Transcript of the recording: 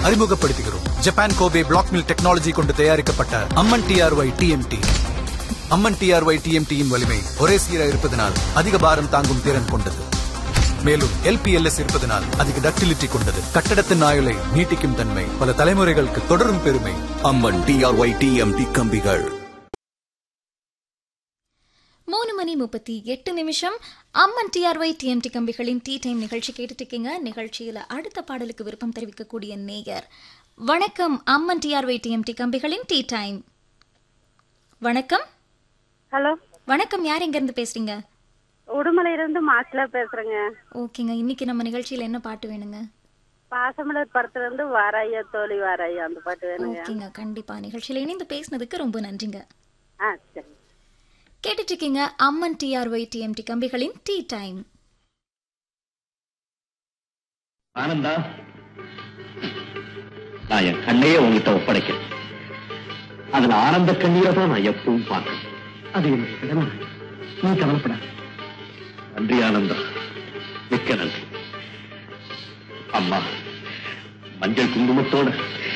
அறிமுகப்படுத்துகிறோம் Japan Kobe black mill technology கொண்டு தயாரிக்கப்பட்ட Amman TRY TMT Amman TRY டிஎம்டியின் வலிமை ஒரே சீராக இருப்பதனால் அதிக பாரம் தாங்கும் திறன் கொண்டது மேலும் எல்பிஎல்எஸ் இருப்பதனால் அதிக டக்டிலிட்டி கொண்டது கட்டடத்தின் ஆயுளை நீட்டிக்கும் தன்மை பல தலைமுறைகளுக்கு தொடரும் பெருமை அம்மன் டிஆர்ஒய் டிஎம்டி கம்பிகள் மூணு மணி முப்பத்தி எட்டு நிமிஷம் அம்மன் டிஆர்ஒய் டிஎம்டி கம்பிகளின் டீ டைம் நிகழ்ச்சி கேட்டுட்டு இருக்கீங்க நிகழ்ச்சியில அடுத்த பாடலுக்கு விருப்பம் தெரிவிக்கக்கூடிய நேயர் வணக்கம் அம்மன் டிஆர்ஒய் டிஎம்டி கம்பிகளின் டீ டைம் வணக்கம் ஹலோ வணக்கம் யார் எங்க இருந்து பேசுறீங்க உடுமலையிலிருந்து மாசிலா பேசுறேங்க ஓகேங்க இன்னைக்கு நம்ம நிகழ்ச்சியில என்ன பாட்டு வேணுங்க பாசமலர் படத்துல இருந்து வாராயா தோழி வாராயா அந்த பாட்டு வேணுங்க ஓகேங்க கண்டிப்பா நிகழ்ச்சியில இணைந்து பேசினதுக்கு ரொம்ப நன்றிங்க ஆ சரி கேட்டுட்டு இருக்கீங்க அம்மன் டிஆர்ஒய் டிஎம்டி கம்பிகளின் டீ டைம் ஆனந்தா நான் என் கண்ணையே உங்ககிட்ட ஒப்படைக்கிறேன் அதுல ஆனந்த கண்ணீரை தான் நான் எப்பவும் பார்க்கிறேன் அது என்னுடைய கடமை நீ கவலைப்படாத நன்றி ஆனந்தா மிக்க நன்றி அம்மா மஞ்சள் குங்குமத்தோட